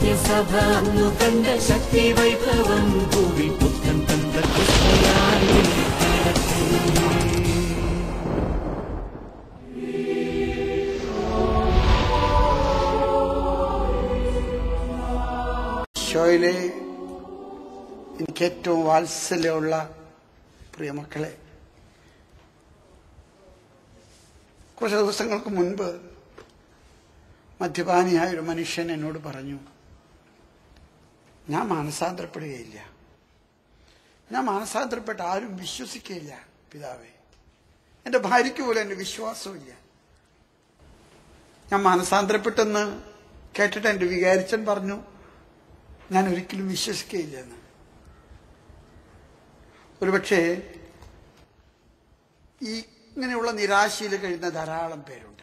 സഭ അന്നു കണ്ട ശക്തി വൈഭവം ഭൂവി പുത്തൻ തന്ത്രയായി ഷോയിലെ എനിക്ക് ഏറ്റവും വാത്സല്യമുള്ള പ്രിയമക്കളെ കുറച്ച് ദിവസങ്ങൾക്ക് മുൻപ് മദ്യപാനിയായ ഒരു മനുഷ്യൻ എന്നോട് പറഞ്ഞു ഞാൻ മാനസാന്തരപ്പെടുകയില്ല ഞാൻ മാനസാന്തരപ്പെട്ട ആരും വിശ്വസിക്കുകയില്ല പിതാവേ എന്റെ ഭാര്യയ്ക്ക് പോലും എന്റെ വിശ്വാസമില്ല ഞാൻ മാനസാന്തരപ്പെട്ടെന്ന് കേട്ടിട്ട് എന്റെ വികാരിച്ചൻ പറഞ്ഞു ഞാൻ ഒരിക്കലും വിശ്വസിക്കുകയില്ലെന്ന് ഒരുപക്ഷെ ഈ ഇങ്ങനെയുള്ള നിരാശയിൽ കഴിയുന്ന ധാരാളം പേരുണ്ട്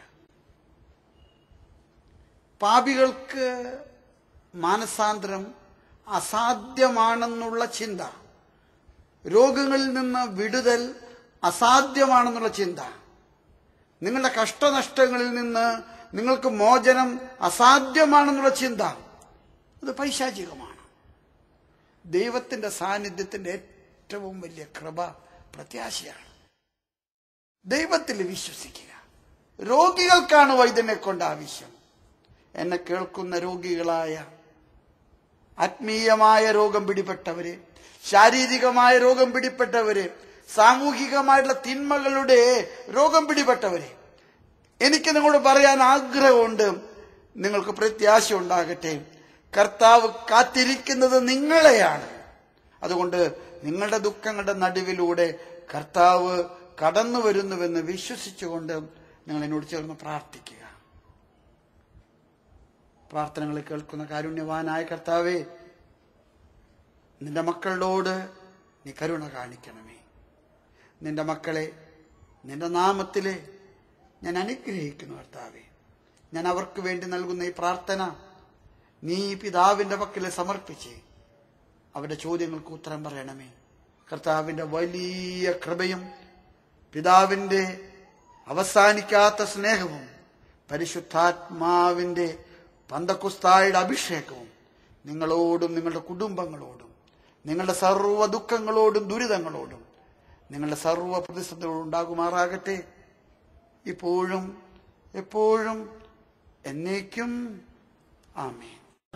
പാപികൾക്ക് മാനസാന്തരം അസാധ്യമാണെന്നുള്ള ചിന്ത രോഗങ്ങളിൽ നിന്ന് വിടുതൽ അസാധ്യമാണെന്നുള്ള ചിന്ത നിങ്ങളുടെ കഷ്ടനഷ്ടങ്ങളിൽ നിന്ന് നിങ്ങൾക്ക് മോചനം അസാധ്യമാണെന്നുള്ള ചിന്ത അത് പൈശാചികമാണ് ദൈവത്തിന്റെ സാന്നിധ്യത്തിന്റെ ഏറ്റവും വലിയ കൃപ പ്രത്യാശയാണ് ദൈവത്തിൽ വിശ്വസിക്കുക രോഗികൾക്കാണ് വൈദ്യനെ കൊണ്ട് ആവശ്യം എന്നെ കേൾക്കുന്ന രോഗികളായ ആത്മീയമായ രോഗം പിടിപെട്ടവര് ശാരീരികമായ രോഗം പിടിപ്പെട്ടവര് സാമൂഹികമായിട്ടുള്ള തിന്മകളുടെ രോഗം പിടിപെട്ടവര് എനിക്ക് നിങ്ങളോട് പറയാൻ ആഗ്രഹമുണ്ട് നിങ്ങൾക്ക് പ്രത്യാശ ഉണ്ടാകട്ടെ കർത്താവ് കാത്തിരിക്കുന്നത് നിങ്ങളെയാണ് അതുകൊണ്ട് നിങ്ങളുടെ ദുഃഖങ്ങളുടെ നടുവിലൂടെ കർത്താവ് കടന്നു വരുന്നുവെന്ന് വിശ്വസിച്ചുകൊണ്ട് നിങ്ങൾ എന്നോട് ചേർന്ന് പ്രാർത്ഥിക്കുക പ്രാർത്ഥനകൾ കേൾക്കുന്ന കാരുണ്യവാനായ കർത്താവേ നിന്റെ മക്കളോട് നീ കരുണ കാണിക്കണമേ നിന്റെ മക്കളെ നിന്റെ നാമത്തിലെ ഞാൻ അനുഗ്രഹിക്കുന്നു കർത്താവേ ഞാൻ അവർക്ക് വേണ്ടി നൽകുന്ന ഈ പ്രാർത്ഥന നീ പിതാവിന്റെ പക്കലെ സമർപ്പിച്ച് അവരുടെ ചോദ്യങ്ങൾക്ക് ഉത്തരം പറയണമേ കർത്താവിന്റെ വലിയ കൃപയും പിതാവിന്റെ അവസാനിക്കാത്ത സ്നേഹവും പരിശുദ്ധാത്മാവിന്റെ പന്തക്കുസ്തായുടെ അഭിഷേകവും നിങ്ങളോടും നിങ്ങളുടെ കുടുംബങ്ങളോടും നിങ്ങളുടെ സർവ്വ ദുഃഖങ്ങളോടും ദുരിതങ്ങളോടും നിങ്ങളുടെ സർവ്വ പ്രതിസന്ധികളോടും ഉണ്ടാകുമാറാകട്ടെ ഇപ്പോഴും എപ്പോഴും എന്നേക്കും ആമേൻ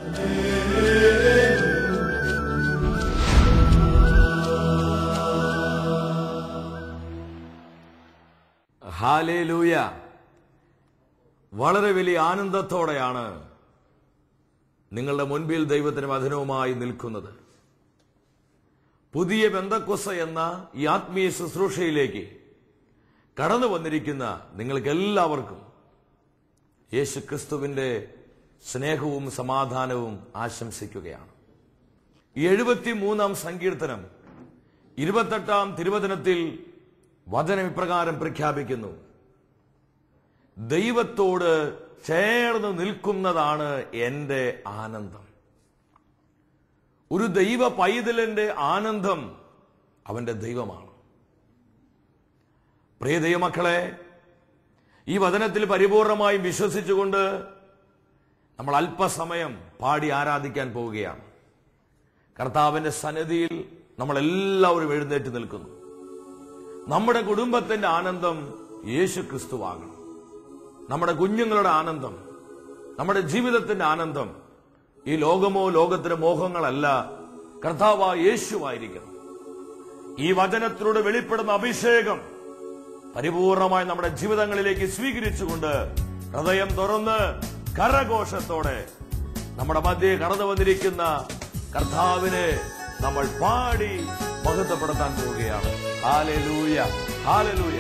ഹാലേലൂയ വളരെ വലിയ ആനന്ദത്തോടെയാണ് നിങ്ങളുടെ മുൻപിൽ ദൈവത്തിന് വചനവുമായി നിൽക്കുന്നത് പുതിയ ബന്ധക്കൊസ എന്ന ഈ ആത്മീയ ശുശ്രൂഷയിലേക്ക് കടന്നു വന്നിരിക്കുന്ന നിങ്ങൾക്ക് എല്ലാവർക്കും യേശു ക്രിസ്തുവിന്റെ സ്നേഹവും സമാധാനവും ആശംസിക്കുകയാണ് ഈ എഴുപത്തിമൂന്നാം സങ്കീർത്തനം ഇരുപത്തെട്ടാം തിരുവചനത്തിൽ വചനം ഇപ്രകാരം പ്രഖ്യാപിക്കുന്നു ദൈവത്തോട് ചേർന്ന് നിൽക്കുന്നതാണ് എന്റെ ആനന്ദം ഒരു ദൈവ പൈതലിന്റെ ആനന്ദം അവന്റെ ദൈവമാണ് പ്രിയ ദൈവമക്കളെ ഈ വചനത്തിൽ പരിപൂർണമായും വിശ്വസിച്ചുകൊണ്ട് നമ്മൾ അല്പസമയം പാടി ആരാധിക്കാൻ പോവുകയാണ് കർത്താവിന്റെ സന്നിധിയിൽ നമ്മൾ എല്ലാവരും എഴുന്നേറ്റ് നിൽക്കുന്നു നമ്മുടെ കുടുംബത്തിന്റെ ആനന്ദം യേശു ക്രിസ്തുവാകണം നമ്മുടെ കുഞ്ഞുങ്ങളുടെ ആനന്ദം നമ്മുടെ ജീവിതത്തിന്റെ ആനന്ദം ഈ ലോകമോ ലോകത്തിന്റെ മോഹങ്ങളല്ല കർത്താവ് യേശുവായിരിക്കണം ഈ വചനത്തിലൂടെ വെളിപ്പെടുന്ന അഭിഷേകം പരിപൂർണമായി നമ്മുടെ ജീവിതങ്ങളിലേക്ക് സ്വീകരിച്ചുകൊണ്ട് ഹൃദയം തുറന്ന് കരഘോഷത്തോടെ നമ്മുടെ മധ്യേ കടന്നു വന്നിരിക്കുന്ന കർത്താവിനെ നമ്മൾ പാടി മഹത്വപ്പെടുത്താൻ പോവുകയാണ് ഹാലലൂയ ഹാലലൂയ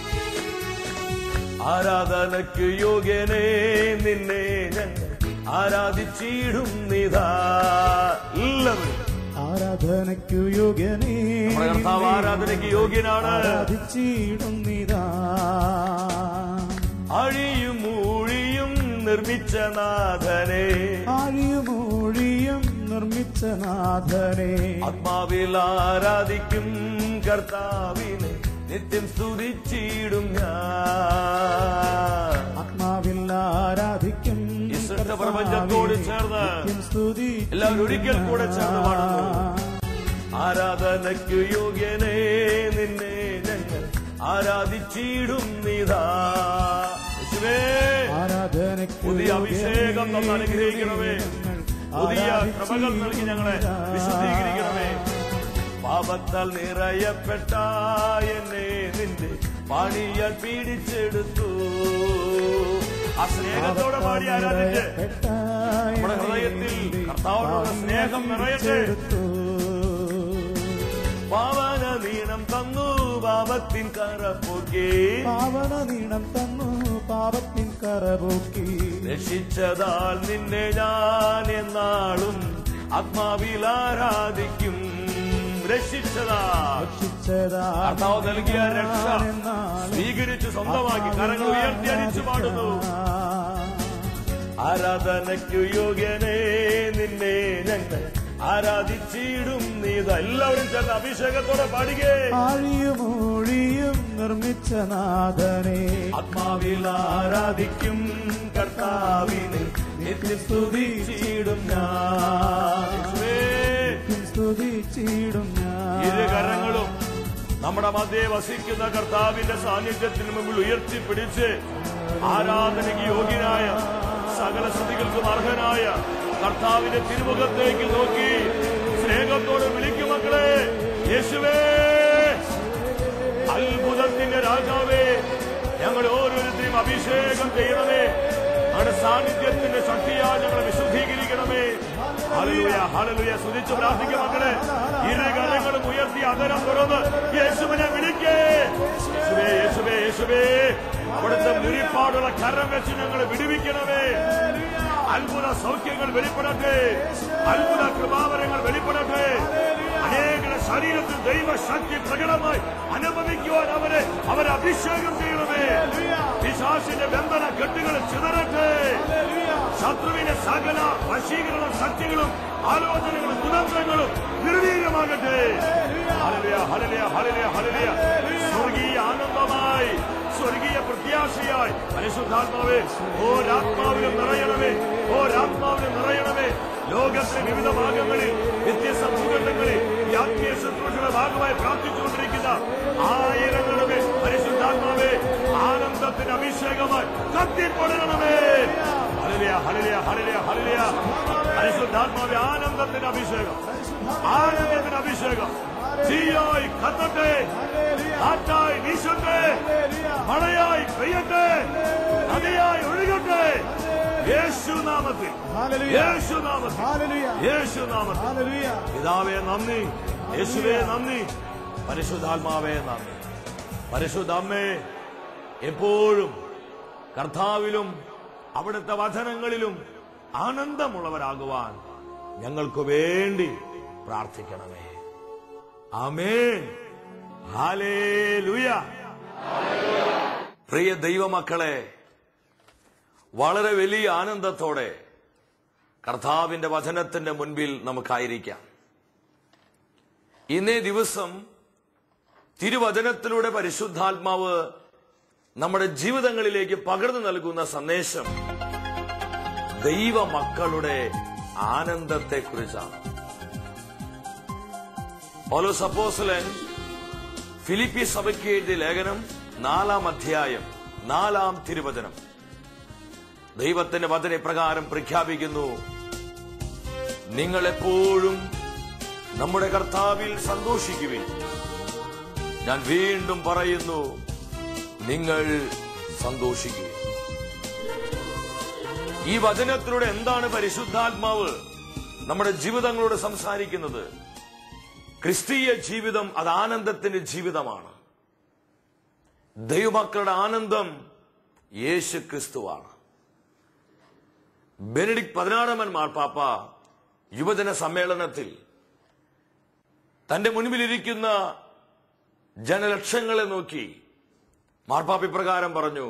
ആരാധനയ്ക്ക് യോഗ്യനെ നിന്നെ ഞങ്ങൾ ആരാധിച്ചിടും നിതാ എല്ലാവരും ആരാധനയ്ക്കു യോഗ്യനേ നമ്മുടെ കർത്താവ് ആരാധനയ്ക്ക് യോഗ്യനാണ് ആരാധിച്ചിടുന്നിതാ അഴിയും ഊഴിയും നിർമ്മിച്ച നാഥനെ ആഴിയുമൂഴിയും നിർമ്മിച്ച നാഥനെ ആത്മാവിൽ ആരാധിക്കും കർത്താവിനെ നിത്യം സ്തുതിച്ചിടും ഞാൻ ആത്മാവിൽ ആരാധിക്കും സൃഷ്ടപ്രപഞ്ചത്തോട് ചേർന്ന് എല്ലാവരും ഒരിക്കൽ കൂടെ ചേർന്ന് പാടുന്നു ആരാധനയ്ക്ക് യോഗ്യനേ നിന്നെ ഞങ്ങൾ ആരാധിച്ചിടും നീതാ യേശുവേ പുതിയ അഭിഷേകം തന്ന് അനുഗ്രഹിക്കണമേ പുതിയ കൃപകൾ നൽകി ഞങ്ങളെ വിശുദ്ധീകരിക്കണമേ പാപത്താൽ നിറയപ്പെട്ട എന്നെ നിന്റെ പാണിയാൽ പീഡിച്ചെടുത്തു ആ സ്നേഹത്തോടെ പാടി ആരാധിച്ച് നമ്മുടെ ഹൃദയത്തിൽ കർത്താവിനോട് സ്നേഹം നിറയട്ടെ പാവന നീണം തന്നു പാപത്തിൻ കറപ്പൊക്കെ പാവന നീണം തന്നു പാപത്തിൻ കറപോക്കി രക്ഷിച്ചതാൽ നിന്നെ ഞാൻ എന്നാളും ആത്മാവിൽ ആരാധിക്കും രക്ഷിച്ചതാൽ കർത്താവ് നൽകിയ രക്ഷ സ്വീകരിച്ചു സ്വന്തമാക്കി കരങ്ങൾ ഉയർത്തി അടിച്ചു പാടുന്നു ആരാധനയ്ക്കു യോഗ്യനേ നിന്നെ ഞങ്ങൾ ആരാധിച്ചിടും നീത എല്ലാവരും ചേർന്ന് അഭിഷേകത്തോടെ പാടുകേ ആഴിയും ഊഴിയും നിർമ്മിച്ച നാഥനെ ആത്മാവിൽ ആരാധിക്കും കർത്താവിനെ നിത്യസ്തുതിച്ചിടും ഞാൻ യേശുവേ, സ്തുതിച്ചിടും ഞാൻ ഇരു കരങ്ങളും നമ്മുടെ മധ്യേ വസിക്കുന്ന കർത്താവിന്റെ സാന്നിധ്യത്തിന് മുമ്പിൽ ഉയർത്തിപ്പിടിച്ച് ആരാധനയ്ക്ക് യോഗ്യനായ സകല സ്തുതികൾക്കും അർഹനായ കർത്താവിന്റെ തിരുമുഖത്തേക്ക് നോക്കി സ്നേഹത്തോടെ വിളിക്കും മക്കളെ യേശുവേ അത്ഭുതത്തിന്റെ രാജാവേ ഞങ്ങൾ ഓരോരുത്തരെയും അഭിഷേകം ചെയ്യണമേ ഞങ്ങളുടെ സാന്നിധ്യത്തിന്റെ ശക്തിയാൽ ഞങ്ങളെ വിശുദ്ധീകരിക്കണമേ ഹല്ലേലൂയ ഹല്ലേലൂയ സ്തുതിച്ച് പ്രാർത്ഥിക്കും മക്കളെ ഇരു കരങ്ങളും ഉയർത്തി അതരം തുറന്ന് യേശുവിനെ വിളിക്കേ യേശുവേ യേശുവേ യേശുവേ അവിടുത്തെ മുരിപ്പാടുള്ള കരം വെച്ച് ഞങ്ങളെ വിടുവിക്കണമേ അത്ഭുത സൗഖ്യങ്ങൾ വെളിപ്പെടട്ടെ അത്ഭുത കൃപാവരങ്ങൾ വെളിപ്പെടട്ടെ അനേകരുടെ ശരീരത്തിൽ ദൈവശക്തി പ്രകടമായി അനുഭവിക്കുവാൻ അവരെ അവരെ അഭിഷേകം ചെയ്യണമേ പിശാസിന്റെ ബന്ധന കെട്ടുകൾ ചിതറട്ടെ ശത്രുവിന്റെ സകല വശീകരണ ശക്തികളും ആലോചനകളും കുതന്ത്രങ്ങളും നിർവീര്യമാകട്ടെ ഹല്ലേലൂയ, ഹല്ലേലൂയ, ഹല്ലേലൂയ, ഹല്ലേലൂയ. സ്വർഗീയ ആനന്ദമായി സ്വർഗീയ പ്രത്യാശയായി പരിശുദ്ധാത്മാവേ ഓരാത്മാവിലും നിറയണമേ ഓരാത്മാവിലും നിറയണമേ ലോകത്തിലെ വിവിധ ഭാഗങ്ങളിൽ വ്യത്യസ്ത ഭൂഖണ്ഡങ്ങളിൽ ഈ ആത്മീയ ശുശ്രൂഷയുടെ ഭാഗമായി പ്രാർത്ഥിച്ചുകൊണ്ടിരിക്കുന്ന ആയിരങ്ങളുടെ പരിശുദ്ധാത്മാവേ ആനന്ദത്തിന്റെ അഭിഷേകമായി കത്തിപ്പൊടരണമേ ഹലിയ ഹലിയ ഹലിയ ഹലിയ പരിശുദ്ധാത്മാവേ ആനന്ദത്തിന്റെ അഭിഷേകം ആനന്ദത്തിന്റെ അഭിഷേകം തീയായി കത്തട്ടെ കാറ്റായി വീശട്ടെ മഴയായി പെയ്യട്ടെ നദിയായി ഒഴുകട്ടെ യേശുനാമത്തിൽ യേശുനാമത്തിൽ യേശുനാമത്തിൽ പിതാവേ നന്ദി യേശുവേ നന്ദി പരിശുദ്ധാത്മാവേ നന്ദി പരിശുദ്ധാമ്മേ എപ്പോഴും കർത്താവിലും അവിടുത്തെ വചനങ്ങളിലും ആനന്ദമുള്ളവരാകുവാൻ ഞങ്ങൾക്ക് വേണ്ടി പ്രാർത്ഥിക്കണമേ ആമേൻ ഹാലേലുയ പ്രിയ ദൈവമക്കളെ വളരെ വലിയ ആനന്ദത്തോടെ കർത്താവിന്റെ വചനത്തിന്റെ മുൻപിൽ നമുക്കായിരിക്കാം ഇന്നേ ദിവസം തിരുവചനത്തിലൂടെ പരിശുദ്ധാത്മാവ് നമ്മുടെ ജീവിതങ്ങളിലേക്ക് പകർന്നു നൽകുന്ന സന്ദേശം ദൈവമക്കളുടെ ആനന്ദത്തെക്കുറിച്ചാണ് പൗലോസ് അപ്പോസ്തലൻ ഫിലിപ്പി സഭയ്ക്ക് എഴുതിയ ലേഖനം നാലാം അധ്യായം നാലാം തിരുവചനം ദൈവത്തിന്റെ വചന പ്രകാരം പ്രഖ്യാപിക്കുന്നു നിങ്ങൾ എപ്പോഴും നമ്മുടെ കർത്താവിൽ സന്തോഷിക്കുവിൻ ഞാൻ വീണ്ടും പറയുന്നു നിങ്ങൾ സന്തോഷിക്കുവിൻ ഈ വചനത്തിലൂടെ എന്താണ് പരിശുദ്ധാത്മാവ് നമ്മുടെ ജീവിതങ്ങളോട് സംസാരിക്കുന്നത് ക്രിസ്തീയ ജീവിതം അത് ആനന്ദത്തിന്റെ ജീവിതമാണ് ദൈവമക്കളുടെ ആനന്ദം യേശു ക്രിസ്തുവാണ് ബെനഡിക് പതിനാറാമൻ മാർപ്പാപ്പ യുവജന സമ്മേളനത്തിൽ തന്റെ മുൻപിലിരിക്കുന്ന ജനലക്ഷങ്ങളെ നോക്കി മാർപ്പാപ്പ ഇപ്രകാരം പറഞ്ഞു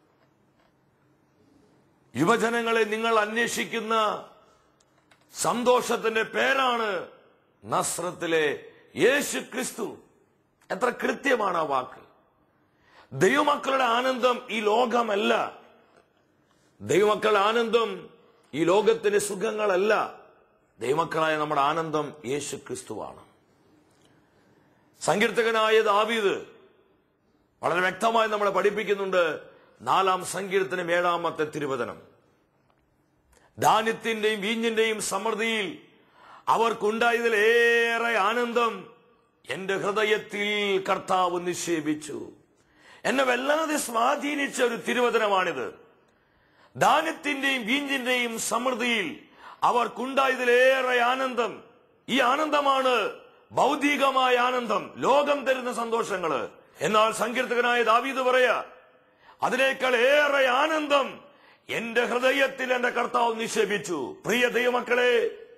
യുവജനങ്ങളെ നിങ്ങൾ അന്വേഷിക്കുന്ന സന്തോഷത്തിന്റെ പേരാണ് നസ്രത്തിലെ യേശു ക്രിസ്തു എത്ര കൃത്യമാണ് ആ വാക്ക് ദൈവമക്കളുടെ ആനന്ദം ഈ ലോകമല്ല ദൈവമക്കളുടെ ആനന്ദം ഈ ലോകത്തിന്റെ സുഖങ്ങളല്ല ദൈവമക്കളായ നമ്മുടെ ആനന്ദം യേശു ക്രിസ്തുവാണ് സങ്കീർത്തകനായ ദാവീദ് വളരെ വ്യക്തമായി നമ്മളെ പഠിപ്പിക്കുന്നുണ്ട് നാലാം സങ്കീർത്തനം ഏഴാമത്തെ തിരുവചനം ധാന്യത്തിന്റെയും വീഞ്ഞിന്റെയും സമൃദ്ധിയിൽ അവർക്കുണ്ടായതിൽ ഏറെ ആനന്ദം എന്റെ ഹൃദയത്തിൽ കർത്താവ് നിക്ഷേപിച്ചു എന്നെ വല്ലാതെ സ്വാധീനിച്ച ഒരു തിരുവചനമാണിത് ധാന്യത്തിന്റെയും വീഞ്ഞിന്റെയും സമൃദ്ധിയിൽ അവർക്കുണ്ടായതിലേറെ ആനന്ദം ഈ ആനന്ദമാണ് ഭൗതികമായ ആനന്ദം ലോകം തരുന്ന സന്തോഷങ്ങള് എന്നാൽ സങ്കീർത്തകനായ ദാവീദ് പറയാ അതിനേക്കാൾ ഏറെ ആനന്ദം എന്റെ ഹൃദയത്തിൽ എന്റെ കർത്താവ് നിക്ഷേപിച്ചു പ്രിയ ദൈവമക്കളെ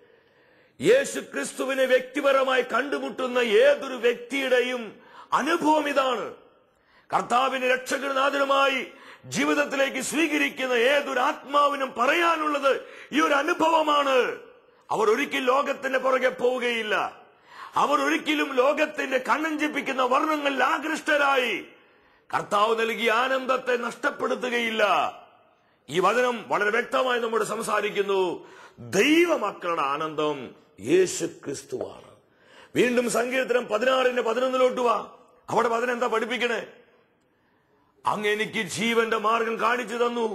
യേശു ക്രിസ്തുവിനെ വ്യക്തിപരമായി കണ്ടുമുട്ടുന്ന ഏതൊരു വ്യക്തിയുടെയും അനുഭവം ഇതാണ് കർത്താവിന്റെ രക്ഷകനാഥനുമായി ജീവിതത്തിലേക്ക് സ്വീകരിക്കുന്ന ഏതൊരു ആത്മാവിനും പറയാനുള്ളത് ഈ ഒരു അനുഭവമാണ് അവർ ഒരിക്കലും ലോകത്തിന്റെ പുറകെ പോവുകയില്ല അവർ ഒരിക്കലും ലോകത്തിന്റെ കണ്ണഞ്ചിപ്പിക്കുന്ന വർണ്ണങ്ങളിൽ ആകൃഷ്ടരായി കർത്താവ് നൽകിയ ആനന്ദത്തെ നഷ്ടപ്പെടുത്തുകയില്ല ഈ വചനം വളരെ വ്യക്തമായി നമ്മോട് സംസാരിക്കുന്നു ദൈവമക്കളുടെ ആനന്ദം യേശു ക്രിസ്തുവാണ് വീണ്ടും സങ്കീർത്തനം പതിനാറിന്റെ പതിനൊന്നിലോട്ട് വാ അവിടെ വചനം എന്താ പഠിപ്പിക്കണേ അങ്ങ് എനിക്ക് ജീവന്റെ മാർഗം കാണിച്ചു തന്നു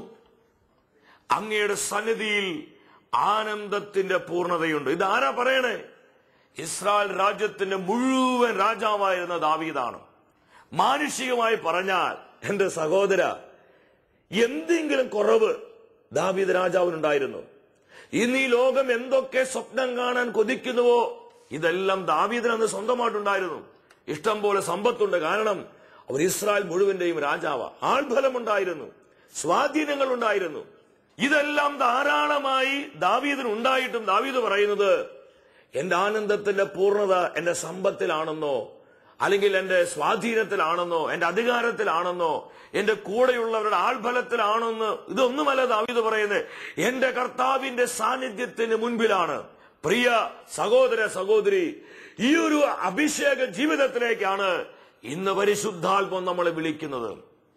അങ്ങയുടെ സന്നിധിയിൽ ആനന്ദത്തിന്റെ പൂർണ്ണതയുണ്ട് ഇത് ആരാ പറയണേ ഇസ്രായേൽ രാജ്യത്തിന്റെ മുഴുവൻ രാജാവായിരുന്ന ദാവീദാണ് മാനുഷികമായി പറഞ്ഞാൽ എന്റെ സഹോദര എന്തെങ്കിലും കുറവ് ദാവീദ് രാജാവിനുണ്ടായിരുന്നു ഇന്ന് ഈ ലോകം എന്തൊക്കെ സ്വപ്നം കാണാൻ കൊതിക്കുന്നുവോ ഇതെല്ലാം ദാവീദിന് അന്ന് സ്വന്തമായിട്ടുണ്ടായിരുന്നു ഇഷ്ടം പോലെ സമ്പത്തുണ്ട് കാരണം അവർ ഇസ്രായേൽ മുഴുവന്റെയും രാജാവ ആൾഫലമുണ്ടായിരുന്നു സ്വാധീനങ്ങൾ ഉണ്ടായിരുന്നു ഇതെല്ലാം ധാരാളമായി ദാവീദിന് ഉണ്ടായിട്ടും ദാവീദ് പറയുന്നത് എന്റെ ആനന്ദത്തിന്റെ പൂർണ്ണത എന്റെ സമ്പത്തിലാണെന്നോ അല്ലെങ്കിൽ എന്റെ സ്വാധീനത്തിലാണെന്നോ എന്റെ അധികാരത്തിലാണെന്നോ എന്റെ കൂടെയുള്ളവരുടെ ആൾഫലത്തിലാണെന്ന് ഇതൊന്നുമല്ല ദാവീദ് പറയുന്നത് എന്റെ കർത്താവിന്റെ സാന്നിധ്യത്തിന് മുൻപിലാണ് പ്രിയ സഹോദര സഹോദരി ഈ ഒരു അഭിഷേക ജീവിതത്തിലേക്കാണ് ഇന്ന് പരിശുദ്ധാത്മം നമ്മളെ വിളിക്കുന്നത്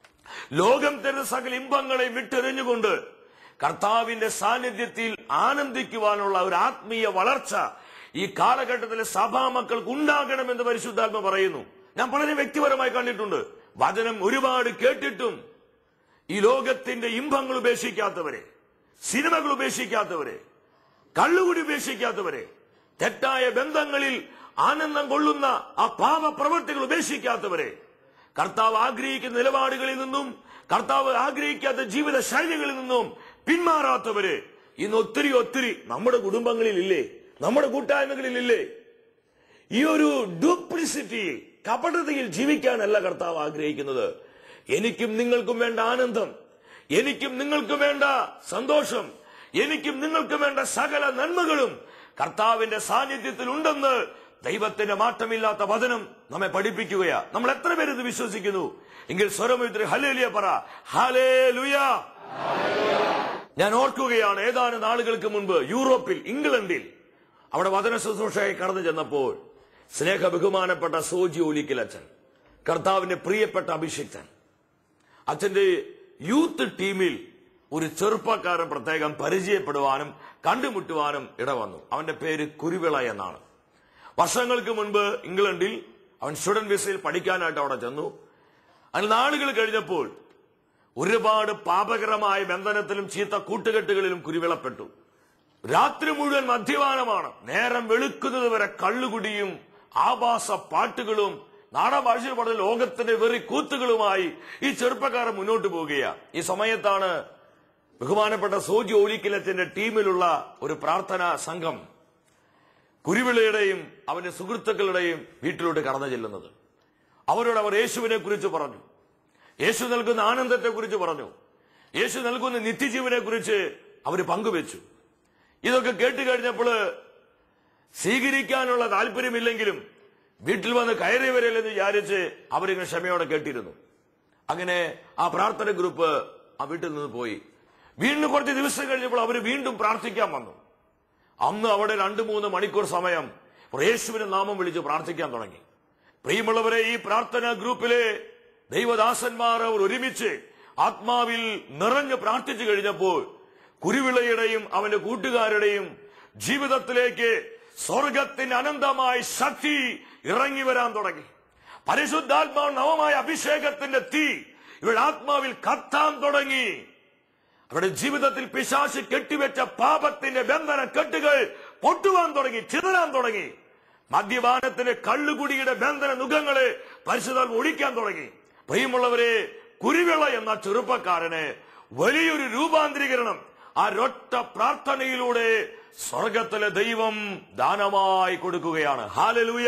ലോകം തരുന്ന സകല ഇമ്പങ്ങളെ വിട്ടെറിഞ്ഞുകൊണ്ട് കർത്താവിന്റെ സാന്നിധ്യത്തിൽ ആനന്ദിക്കുവാനുള്ള ഒരു ആത്മീയ വളർച്ച ഈ കാലഘട്ടത്തിലെ സഭാ മക്കൾക്ക് ഉണ്ടാകണമെന്ന് പരിശുദ്ധാത്മ പറയുന്നു ഞാൻ വളരെ വ്യക്തിപരമായി കണ്ടിട്ടുണ്ട് വചനം ഒരുപാട് കേട്ടിട്ടും ഈ ലോകത്തിന്റെ ഇമ്പങ്ങൾ ഉപേക്ഷിക്കാത്തവരെ സിനിമകൾ ഉപേക്ഷിക്കാത്തവരെ കള്ളുകുടി ഉപേക്ഷിക്കാത്തവരെ തെറ്റായ ബന്ധങ്ങളിൽ ആനന്ദം കൊള്ളുന്ന ആ പാപ പ്രവൃത്തികൾ ഉപേക്ഷിക്കാത്തവരെ കർത്താവ് ആഗ്രഹിക്കുന്ന നിലപാടുകളിൽ നിന്നും കർത്താവ് ആഗ്രഹിക്കാത്ത ജീവിത ശൈലികളിൽ നിന്നും പിന്മാറാത്തവര് ഇന്ന് ഒത്തിരി ഒത്തിരി നമ്മുടെ കുടുംബങ്ങളിൽ ഇല്ലേ നമ്മുടെ കൂട്ടായ്മകളിൽ ഇല്ലേ ഈ ഒരു ഡ്യൂപ്ലിസിറ്റിയിൽ കപടതയിൽ ജീവിക്കാനല്ല കർത്താവ് ആഗ്രഹിക്കുന്നത് എനിക്കും നിങ്ങൾക്കും വേണ്ട ആനന്ദം എനിക്കും നിങ്ങൾക്കും വേണ്ട സന്തോഷം എനിക്കും നിങ്ങൾക്കും വേണ്ട സകല നന്മകളും കർത്താവിന്റെ സാന്നിധ്യത്തിൽ ഉണ്ടെന്ന് ദൈവത്തിന്റെ മാറ്റമില്ലാത്ത വചനം നമ്മെ പഠിപ്പിക്കുകയാ നമ്മൾ എത്ര പേര് ഇത് വിശ്വസിക്കുന്നു എങ്കിൽ സ്വരമിത്രി ഹലേലിയ പറ ഹലേ ഞാൻ ഓർക്കുകയാണ് ഏതാനും നാളുകൾക്ക് മുൻപ് യൂറോപ്പിൽ ഇംഗ്ലണ്ടിൽ അവിടെ വചന ശുശ്രൂഷയായി കടന്നു ചെന്നപ്പോൾ സ്നേഹ ബഹുമാനപ്പെട്ട സോജി ഒലിക്കൽ അച്ഛൻ കർത്താവിന്റെ പ്രിയപ്പെട്ട അഭിഷിക്തൻ അച്ഛന്റെ യൂത്ത് ടീമിൽ ഒരു ചെറുപ്പക്കാരൻ പ്രത്യേകം പരിചയപ്പെടുവാനും കണ്ടുമുട്ടുവാനും ഇടവന്നു അവന്റെ പേര് കുരുവിള എന്നാണ് വർഷങ്ങൾക്ക് മുൻപ് ഇംഗ്ലണ്ടിൽ അവൻ സ്റ്റുഡന്റ് വിസയിൽ പഠിക്കാനായിട്ട് അവിടെ ചെന്നു അതിന് നാളുകൾ കഴിഞ്ഞപ്പോൾ ഒരുപാട് പാപകരമായ ബന്ധനത്തിലും ചീത്ത കൂട്ടുകെട്ടുകളിലും കുരുവിളപ്പെട്ടു രാത്രി മുഴുവൻ മദ്യപാനമാണ് നേരം വെളുക്കുന്നത് വരെ കള്ളുകുടിയും ആഭാസ പാട്ടുകളും നാടഭാഷയിൽ പറഞ്ഞ ലോകത്തിന്റെ വെറി കൂത്തുകളുമായി ഈ ചെറുപ്പക്കാരൻ മുന്നോട്ട് പോവുകയാണ് ഈ സമയത്താണ് ബഹുമാനപ്പെട്ട സോജി ഒലിക്കലത്തിന്റെ ടീമിലുള്ള ഒരു പ്രാർത്ഥനാ സംഘം കുരുവിളയുടെയും അവന്റെ സുഹൃത്തുക്കളുടെയും വീട്ടിലോട്ട് കടന്നു ചെല്ലുന്നത് അവരോട് അവർ യേശുവിനെ കുറിച്ച് പറഞ്ഞു യേശു നൽകുന്ന ആനന്ദത്തെ കുറിച്ച് പറഞ്ഞു യേശു നൽകുന്ന നിത്യജീവനെ കുറിച്ച് അവർ പങ്കുവെച്ചു ഇതൊക്കെ കേട്ട് കഴിഞ്ഞപ്പോൾ സ്വീകരിക്കാനുള്ള താല്പര്യമില്ലെങ്കിലും വീട്ടിൽ വന്ന് കയറി വരില്ലെന്ന് വിചാരിച്ച് അവരിങ്ങനെ ക്ഷമയോടെ കേട്ടിരുന്നു അങ്ങനെ ആ പ്രാർത്ഥന ഗ്രൂപ്പ് ആ വീട്ടിൽ നിന്ന് പോയി വീണ്ടും കുറച്ച് ദിവസം കഴിഞ്ഞപ്പോൾ അവർ വീണ്ടും പ്രാർത്ഥിക്കാൻ വന്നു അന്ന് അവിടെ രണ്ടു മൂന്ന് മണിക്കൂർ സമയം യേശുവിന്റെ നാമം വിളിച്ച് പ്രാർത്ഥിക്കാൻ തുടങ്ങി പ്രിയമുള്ളവരെ ഈ പ്രാർത്ഥനാ ഗ്രൂപ്പിലെ ദൈവദാസന്മാർ അവർ ഒരുമിച്ച് ആത്മാവിൽ നിറഞ്ഞ് പ്രാർത്ഥിച്ചു കഴിഞ്ഞപ്പോൾ കുരുവിളയുടെയും അവന്റെ കൂട്ടുകാരുടെയും ജീവിതത്തിലേക്ക് സ്വർഗത്തിന്റെ അനന്തമായ ശക്തി ഇറങ്ങി വരാൻ തുടങ്ങി പരിശുദ്ധാത്മാവ് നവമായ അഭിഷേകത്തിന്റെ തീ ഇവിടെ ആത്മാവിൽ കത്താൻ തുടങ്ങി അവരുടെ ജീവിതത്തിൽ പിശാശി കെട്ടിവെച്ച പാപത്തിന്റെ ബന്ധന കെട്ടുകൾ പൊട്ടുവാൻ തുടങ്ങി ചിതറാൻ തുടങ്ങി മദ്യപാനത്തിന്റെ കള്ളുകുടിയുടെ ബന്ധന നുഖങ്ങളെ പരിശുദ്ധാത്മ ഒഴിക്കാൻ തുടങ്ങി പ്രിയമുള്ളവരെ കുരുവിള എന്ന ചെറുപ്പക്കാരന് വലിയൊരു രൂപാന്തരീകരണം ആ രൊറ്റ പ്രാർത്ഥനയിലൂടെ സ്വർഗത്തിലെ ദൈവം ദാനമായി കൊടുക്കുകയാണ് ഹാലലൂയ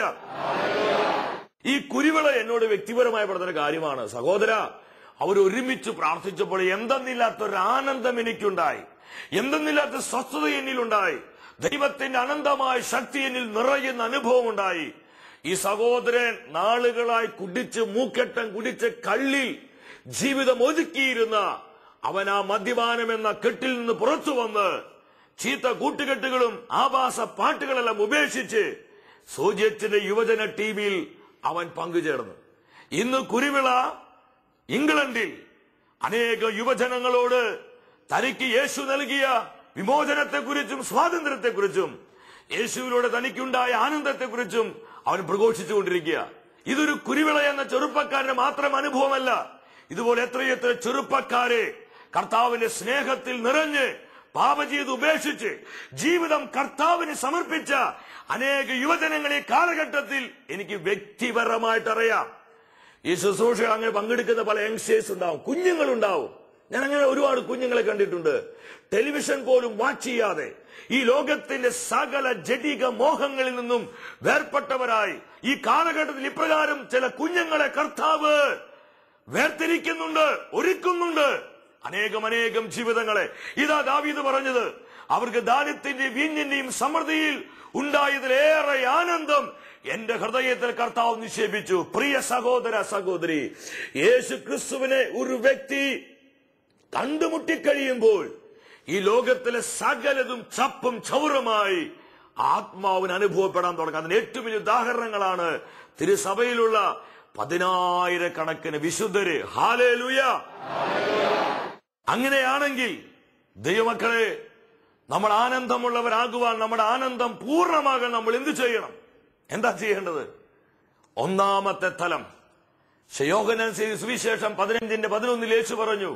ഈ കുരുവിള എന്നോട് വ്യക്തിപരമായി പറഞ്ഞൊരു കാര്യമാണ് സഹോദര അവർ ഒരുമിച്ച് പ്രാർത്ഥിച്ചപ്പോൾ എന്തെന്നില്ലാത്തൊരു ആനന്ദം എനിക്കുണ്ടായി എന്തെന്നില്ലാത്ത സ്വസ്ഥത എന്നിലുണ്ടായി ദൈവത്തിന്റെ അനന്തമായ ശക്തി എന്നിൽ നിറയുന്ന അനുഭവം ഉണ്ടായി ഈ സഹോദരൻ നാളുകളായി കുടിച്ച് മൂക്കെട്ടം കുടിച്ച് കള്ളിൽ ജീവിതം ഒതുക്കിയിരുന്ന അവൻ ആ മദ്യപാനം എന്ന കെട്ടിൽ നിന്ന് പുറത്തു വന്ന് ചീത്ത കൂട്ടുകെട്ടുകളും ആഭാസ പാട്ടുകളെല്ലാം ഉപേക്ഷിച്ച് സോജിയറ്റിന്റെ യുവജന ടീമിൽ അവൻ പങ്കുചേർന്നു ഇന്ന് കുരുവിള ഇംഗ്ലണ്ടിൽ അനേക യുവജനങ്ങളോട് തനിക്ക് യേശു നൽകിയ വിമോചനത്തെക്കുറിച്ചും സ്വാതന്ത്ര്യത്തെക്കുറിച്ചും യേശുവിലൂടെ തനിക്കുണ്ടായ ആനന്ദത്തെക്കുറിച്ചും അവൻ പ്രഘോഷിച്ചുകൊണ്ടിരിക്കുക ഇതൊരു കുരുവിള എന്ന ചെറുപ്പക്കാരന്റെ മാത്രം അനുഭവമല്ല ഇതുപോലെ എത്രയെത്ര ചെറുപ്പക്കാരെ കർത്താവിന്റെ സ്നേഹത്തിൽ നിറഞ്ഞ് പാപജീവിതം ഉപേക്ഷിച്ച് ജീവിതം കർത്താവിന് സമർപ്പിച്ച അനേക യുവജനങ്ങളെ കാലഘട്ടത്തിൽ എനിക്ക് വ്യക്തിപരമായിട്ട് അറിയാം ഈ ശുശ്രൂഷ അങ്ങനെ പങ്കെടുക്കുന്ന പല യങ്സ്റ്റേഴ്സ് ഉണ്ടാവും കുഞ്ഞുങ്ങളുണ്ടാവും ഞാൻ അങ്ങനെ ഒരുപാട് കുഞ്ഞുങ്ങളെ കണ്ടിട്ടുണ്ട് ടെലിവിഷൻ പോലും വാച്ച് ചെയ്യാതെ ഈ ലോകത്തിന്റെ സകല ജഡിക മോഹങ്ങളിൽ നിന്നും വേർപെട്ടവരായി ഈ കാലഘട്ടത്തിൽ ഇപ്രകാരം ചില കുഞ്ഞുങ്ങളെ കർത്താവ് വേർതിരിക്കുന്നുണ്ട് ഒരുക്കുന്നുണ്ട് അനേകം അനേകം ജീവിതങ്ങളെ ഇതാ ദാവീദ് പറഞ്ഞത് അവർക്ക് ദാരിദ്ര്യന്റെയും വീഞ്ഞിന്റെയും സമൃദ്ധിയിൽ ഉണ്ടായതിലേറെ ആനന്ദം എന്റെ ഹൃദയത്തിൽ കർത്താവ് നിക്ഷേപിച്ചു പ്രിയ സഹോദര സഹോദരി യേശു ക്രിസ്തുവിനെ ഒരു വ്യക്തി കണ്ടുമുട്ടിക്കഴിയുമ്പോൾ ഈ ലോകത്തിലെ സകലതും ചപ്പും ചൗറുമായി ആത്മാവിന് അനുഭവപ്പെടാൻ തുടങ്ങും അതിന് ഏറ്റവും വലിയ ഉദാഹരണങ്ങളാണ് തിരുസഭയിലുള്ള പതിനായിരക്കണക്കിന് വിശുദ്ധര് ഹാലേലുയ അങ്ങനെയാണെങ്കിൽ ദൈവമക്കളെ നമ്മൾ ആനന്ദമുള്ളവരാകുവാൻ നമ്മുടെ ആനന്ദം പൂർണ്ണമാകാൻ നമ്മൾ എന്ത് ചെയ്യണം എന്താ ചെയ്യേണ്ടത് ഒന്നാമത്തെ തലം യോഹനനുസരിച്ച് സുവിശേഷം പതിനഞ്ചിന്റെ പതിനൊന്നിൽ യേശു പറഞ്ഞു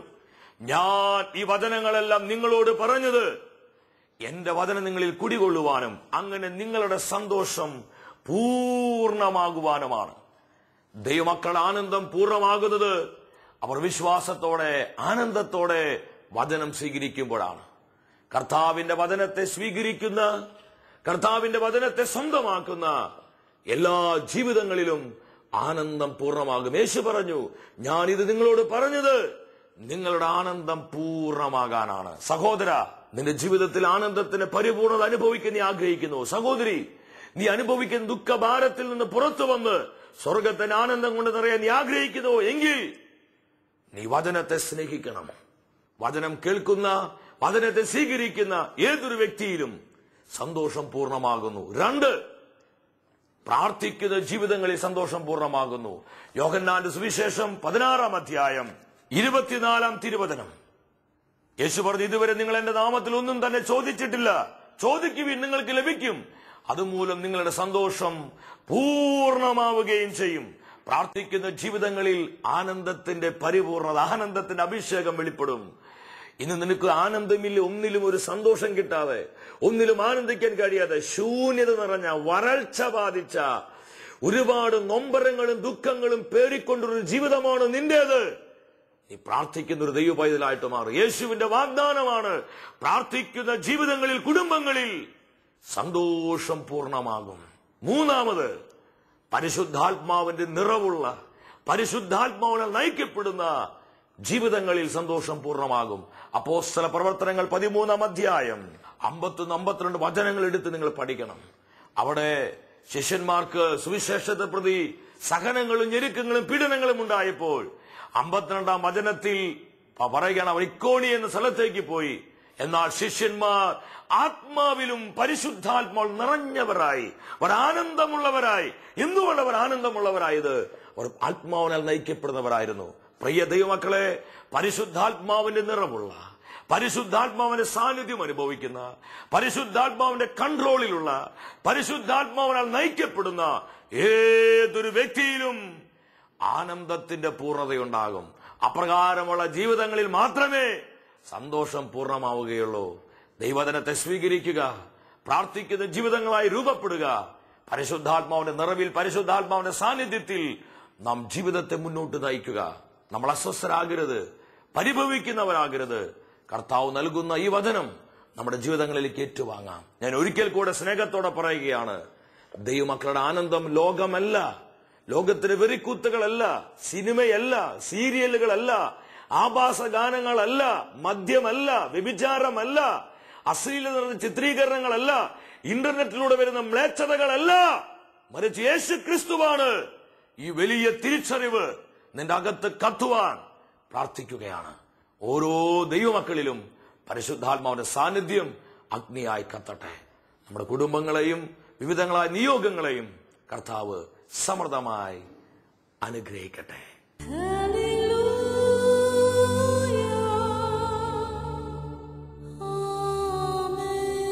ഞാൻ ഈ വചനങ്ങളെല്ലാം നിങ്ങളോട് പറഞ്ഞത് എന്റെ വചനം നിങ്ങളിൽ കുടികൊള്ളുവാനും അങ്ങനെ നിങ്ങളുടെ സന്തോഷം പൂർണ്ണമാകുവാനുമാണ് ദൈവമക്കൾ ആനന്ദം പൂർണ്ണമാകുന്നത് അവർ വിശ്വാസത്തോടെ ആനന്ദത്തോടെ വചനം സ്വീകരിക്കുമ്പോഴാണ് കർത്താവിന്റെ വചനത്തെ സ്വീകരിക്കുന്ന കർത്താവിന്റെ വചനത്തെ സ്വന്തമാക്കുന്ന എല്ലാ ജീവിതങ്ങളിലും ആനന്ദം പൂർണ്ണമാകും യേശു പറഞ്ഞു ഞാൻ ഇത് നിങ്ങളോട് പറഞ്ഞത് നിങ്ങളുടെ ആനന്ദം പൂർണ്ണമാകാനാണ് സഹോദര നിന്റെ ജീവിതത്തിൽ ആനന്ദത്തിന് പരിപൂർണത അനുഭവിക്കാൻ നീ ആഗ്രഹിക്കുന്നു സഹോദരി നീ അനുഭവിക്കുന്ന ദുഃഖഭാരത്തിൽ നിന്ന് പുറത്തു വന്ന് സ്വർഗത്തിന് ആനന്ദം കൊണ്ട് നിറയാൻ നീ ആഗ്രഹിക്കുന്നു എങ്കിൽ നീ വചനത്തെ സ്നേഹിക്കണം വചനം കേൾക്കുന്ന വചനത്തെ സ്വീകരിക്കുന്ന ഏതൊരു വ്യക്തിയിലും സന്തോഷം പൂർണ്ണമാകുന്നു രണ്ട് പ്രാർത്ഥിക്കുന്ന ജീവിതങ്ങളിൽ സന്തോഷം പൂർണ്ണമാകുന്നു യോഹന്നാന്റെ സുവിശേഷം പതിനാറാം അധ്യായം ഇരുപത്തിനാലാം തിരുവചനം യേശു പറഞ്ഞു ഇതുവരെ നിങ്ങൾ എന്റെ നാമത്തിൽ ഒന്നും തന്നെ ചോദിച്ചിട്ടില്ല ചോദിക്കുവിൻ നിങ്ങൾക്ക് ലഭിക്കും അതുമൂലം നിങ്ങളുടെ സന്തോഷം പൂർണ്ണമാവുകയും ചെയ്യും പ്രാർത്ഥിക്കുന്ന ജീവിതങ്ങളിൽ ആനന്ദത്തിന്റെ പരിപൂർണത ആനന്ദത്തിന്റെ അഭിഷേകം വെളിപ്പെടും ഇന്ന് നിനക്ക് ആനന്ദമില്ല ഒന്നിലും ഒരു സന്തോഷം കിട്ടാതെ ഒന്നിലും ആനന്ദിക്കാൻ കഴിയാതെ ശൂന്യത നിറഞ്ഞ വരൾച്ച ബാധിച്ച ഒരുപാട് നൊമ്പരങ്ങളും ദുഃഖങ്ങളും പേറിക്കൊണ്ടൊരു ജീവിതമാണ് നിന്റേത് നീ പ്രാർത്ഥിക്കുന്ന ഒരു ദൈവ പൈതലായിട്ട് മാറും യേശുവിന്റെ വാഗ്ദാനമാണ് പ്രാർത്ഥിക്കുന്ന ജീവിതങ്ങളിൽ കുടുംബങ്ങളിൽ സന്തോഷം പൂർണ്ണമാകും മൂന്നാമത് പരിശുദ്ധാത്മാവിന്റെ നിറവുള്ള പരിശുദ്ധാത്മാവിനെ നയിക്കപ്പെടുന്ന ജീവിതങ്ങളിൽ സന്തോഷം പൂർണ്ണമാകും അപ്പോസ്തല പ്രവർത്തനങ്ങൾ പതിമൂന്നാം അധ്യായം അമ്പത്തൊന്ന് അമ്പത്തിരണ്ട് വചനങ്ങൾ എടുത്ത് നിങ്ങൾ പഠിക്കണം അവിടെ ശിഷ്യന്മാർക്ക് സുവിശേഷത്തെ പ്രതി സഹനങ്ങളും ഞെരുക്കങ്ങളും പീഡനങ്ങളും ഉണ്ടായപ്പോൾ അമ്പത്തിരണ്ടാം വചനത്തിൽ പ- പറയുകയാണ് അവർ ഇക്കോണി എന്ന സ്ഥലത്തേക്ക് പോയി എന്നാൽ ശിഷ്യന്മാർ ആത്മാവിലും പരിശുദ്ധാത്മാവ് നിറഞ്ഞവരായി അവർ ആനന്ദമുള്ളവരായി എന്തുകൊണ്ട് അവർ ആനന്ദമുള്ളവരായത് അവർ ആത്മാവിനാൽ നയിക്കപ്പെടുന്നവരായിരുന്നു പ്രിയ ദൈവമക്കളെ പരിശുദ്ധാത്മാവിന്റെ നിറമുള്ള പരിശുദ്ധാത്മാവിന്റെ സാന്നിധ്യം അനുഭവിക്കുന്ന പരിശുദ്ധാത്മാവിന്റെ കൺട്രോളിലുള്ള പരിശുദ്ധാത്മാവിനാൽ നയിക്കപ്പെടുന്ന ഏതൊരു വ്യക്തിയിലും ആനന്ദത്തിന്റെ പൂർണ്ണതയുണ്ടാകും അപ്രകാരമുള്ള ജീവിതങ്ങളിൽ മാത്രമേ സന്തോഷം പൂർണ്ണമാവുകയുള്ളൂ ദൈവജനത്തെ സ്വീകരിക്കുക പ്രാർത്ഥിക്കുന്ന ജീവിതങ്ങളായി രൂപപ്പെടുക പരിശുദ്ധാത്മാവിന്റെ നിറവിൽ പരിശുദ്ധാത്മാവിന്റെ സാന്നിധ്യത്തിൽ നാം ജീവിതത്തെ മുന്നോട്ട് നയിക്കുക നമ്മൾ അസ്വസ്ഥരാകരുത് പരിഭവിക്കുന്നവരാകരുത് കർത്താവ് നൽകുന്ന ഈ വചനം നമ്മുടെ ജീവിതങ്ങളിലേക്ക് ഏറ്റുവാങ്ങാം ഞാൻ ഒരിക്കൽ കൂടെ സ്നേഹത്തോടെ പറയുകയാണ് ദൈവമക്കളുടെ ആനന്ദം ലോകമല്ല ലോകത്തിന് വെറിക്കൂത്തുകളല്ല സിനിമയല്ല സീരിയലുകളല്ല ആഭാസ ഗാനങ്ങളല്ല മദ്യമല്ല വ്യഭിചാരമല്ല അശ്ലീലത നിറഞ്ഞ ചിത്രീകരണങ്ങളല്ല ഇന്റർനെറ്റിലൂടെ വരുന്ന മ്ലേച്ഛതകളല്ല മറിച്ച് യേശു ക്രിസ്തുവാണ് ഈ വലിയ തിരിച്ചറിവ് നിന്റെ അകത്ത് കത്തുവാൻ പ്രാർത്ഥിക്കുകയാണ് ഓരോ ദൈവമക്കളിലും പരിശുദ്ധാത്മാവിന്റെ സാന്നിധ്യം അഗ്നിയായി കത്തട്ടെ നമ്മുടെ കുടുംബങ്ങളെയും വിവിധങ്ങളായ നിയോഗങ്ങളെയും കർത്താവ് സമൃദ്ധമായി അനുഗ്രഹിക്കട്ടെ